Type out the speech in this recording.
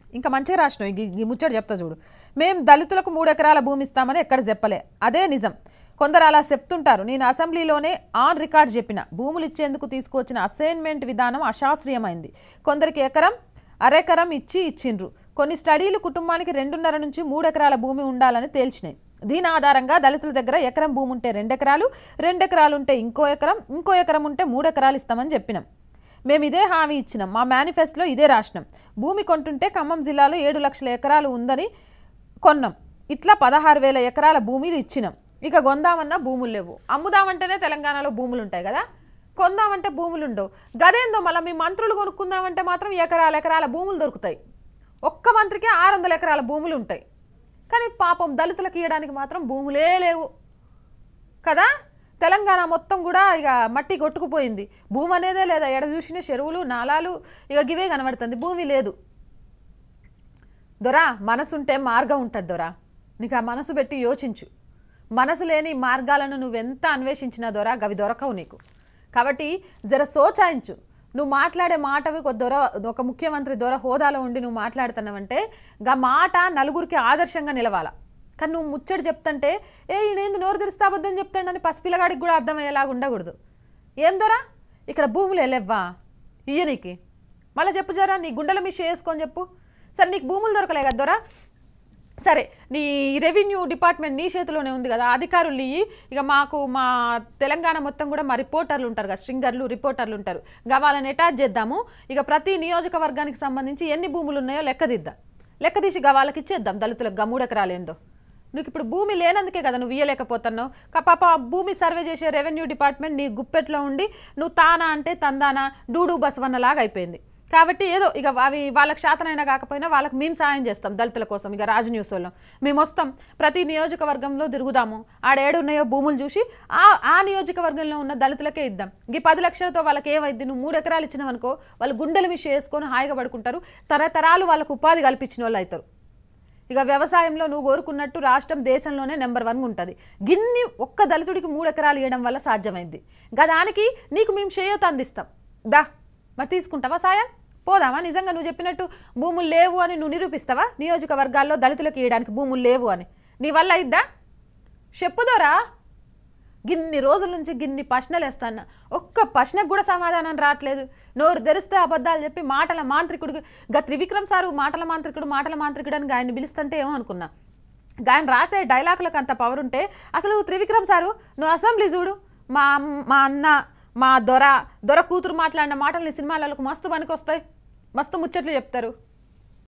ఇంకా మంచిగా రాసినావు ఈ- ఈ ముచ్చట చెప్తా చూడు మేము దళితులకు మూడు ఎకరాల భూమి ఇస్తామని ఎక్కడ చెప్పలే అదే నిజం కొందరు అలా చెప్తుంటారు నేను అసెంబ్లీలోనే ఆన్ రికార్డ్ చెప్పిన భూములు ఇచ్చేందుకు తీసుకువచ్చిన అసైన్మెంట్ విధానం అశాస్త్రీయమైంది కొందరికి ఎకరం అరెకరం ఇచ్చి ఇచ్చిండ్రు కొన్ని స్టడీలు కుటుంబానికి రెండున్నర నుంచి మూడు ఎకరాల భూమి ఉండాలని తేల్చినాయి దీని ఆధారంగా దళితుల దగ్గర ఎకరం భూమి ఉంటే రెండు ఎకరాలు రెండు ఎకరాలు ఉంటే ఇంకో ఎకరం ఇంకో ఎకరం ఉంటే మూడు ఎకరాలు ఇస్తామని చెప్పినాం మేము ఇదే హామీ ఇచ్చినాం మా మేనిఫెస్టోలో ఇదే రాసినాం భూమి కొంటుంటే ఖమ్మం జిల్లాలో ఏడు లక్షల ఎకరాలు ఉందని కొన్నాం ఇట్లా పదహారు వేల ఎకరాల భూమిలు ఇచ్చినాం ఇక కొందామన్నా భూములు లేవు అమ్ముదామంటేనే తెలంగాణలో భూములు ఉంటాయి కదా కొందామంటే భూములు ఉండవు గదేందో మళ్ళీ మీ మంత్రులు కొనుక్కుందామంటే మాత్రం ఎకరాల ఎకరాల భూములు దొరుకుతాయి ఒక్క మంత్రికి ఆరు వందల ఎకరాల భూములు ఉంటాయి కానీ పాపం దళితులకు ఇవ్వడానికి మాత్రం భూములే లేవు కదా తెలంగాణ మొత్తం కూడా ఇక మట్టి కొట్టుకుపోయింది భూమి అనేదే లేదా ఎడ చూసిన చెరువులు నాలాలు ఇక గివే కనబడుతుంది భూమి లేదు దొరా మనసుంటే మార్గం ఉంటుంది దొరా నీకు ఆ మనసు పెట్టి యోచించు మనసు లేని మార్గాలను నువ్వెంత అన్వేషించినా దొరా గవి దొరకవు నీకు కాబట్టి జర సోచాయించు నువ్వు మాట్లాడే మాటవి ఒక దొర ఒక ముఖ్యమంత్రి దొర హోదాలో ఉండి నువ్వు మాట్లాడుతున్నావంటే గా మాట నలుగురికి ఆదర్శంగా నిలవాలా కానీ నువ్వు ముచ్చడి చెప్తుంటే ఏ ఈయనేంది నోరు తెరిస్తే అబద్ధం చెప్తాడని పసిపిల్లగాడికి కూడా అర్థమయ్యేలాగా ఉండకూడదు ఏం దొరా ఇక్కడ భూములు వెళ్ళెవ్వా ఇయ్యనీకి మళ్ళీ చెప్పు జరా నీ గుండెల మిష వేసుకొని చెప్పు సరే నీకు భూములు దొరకలే కదా దొరా సరే నీ రెవెన్యూ డిపార్ట్మెంట్ నీ చేతిలోనే ఉంది కదా అధికారులు ఇయ్యి ఇక మాకు మా తెలంగాణ మొత్తం కూడా మా రిపోర్టర్లు ఉంటారు కదా స్ట్రింగర్లు రిపోర్టర్లు ఉంటారు ఇక వాళ్ళని అటాచ్ చేద్దాము ఇక ప్రతి నియోజకవర్గానికి సంబంధించి ఎన్ని భూములు ఉన్నాయో లెక్కదిద్దాం లెక్క తీసి ఇక వాళ్ళకి ఇచ్చేద్దాం దళితులకు గా మూడు ఎకరాలు ఏందో నీకు ఇప్పుడు భూమి లేనందుకే కదా నువ్వు ఇయ్యలేకపోతున్నావు కా పాప ఆ భూమి సర్వే చేసే రెవెన్యూ డిపార్ట్మెంట్ నీ గుప్పెట్లో ఉండి నువ్వు తానా అంటే తందానా డూడు బసవన్నలాగా అయిపోయింది కాబట్టి ఏదో ఇక అవి వాళ్ళకి శాతనైనా కాకపోయినా వాళ్ళకి మేము సాయం చేస్తాం దళితుల కోసం ఇక రాజు న్యూస్ వాళ్ళం మేము వస్తాం ప్రతి నియోజకవర్గంలో తిరుగుదాము ఆడేడు ఉన్నాయో భూములు చూసి ఆ ఆ నియోజకవర్గంలో ఉన్న దళితులకే ఇద్దాం ఈ పది లక్షలతో వాళ్ళకి ఏమైద్ది నువ్వు మూడు ఎకరాలు ఇచ్చినావనుకో వాళ్ళు గుండెల మిషి వేసుకొని హాయిగా పడుకుంటారు తరతరాలు వాళ్ళకు ఉపాధి కల్పించిన వాళ్ళు అవుతారు ఇక వ్యవసాయంలో నువ్వు కోరుకున్నట్టు రాష్ట్రం దేశంలోనే నెంబర్ వన్ ఉంటుంది గిన్ని ఒక్క దళితుడికి మూడు ఎకరాలు ఇవ్వడం వల్ల సాధ్యమైంది ఇంకా దానికి నీకు మేము చేయొత అందిస్తాం దా మరి తీసుకుంటావా సాయం పోదామా నిజంగా నువ్వు చెప్పినట్టు భూములు లేవు అని నువ్వు నిరూపిస్తావా నియోజకవర్గాల్లో దళితులకు ఇవ్వడానికి భూములు లేవు అని నీ వల్ల అయిద్దా చెప్పుదోరా గిన్ని రోజుల నుంచి గిన్ని ప్రశ్నలు వేస్తాను ఒక్క ప్రశ్నకు కూడా సమాధానం రావట్లేదు నోరు తెరిస్తే అబద్ధాలు చెప్పి మాటల మాంత్రికుడు గా త్రివిక్రమ్ సారు మాటల మాంత్రికుడు మాటల మాంత్రికుడు అని ఆయన్ని పిలుస్తుంటే ఏమో అనుకున్నా ఆయన రాసే డైలాగులకు అంత పవర్ ఉంటే అసలు త్రివిక్రమ్ సారు నువ్వు అసెంబ్లీ చూడు మా అమ్- మా అన్న మా దొర దొర కూతురు మాట్లాడిన మాటలు నీ సినిమాలకు మస్తు పనికొస్తాయి మస్తు ముచ్చట్లు చెప్తారు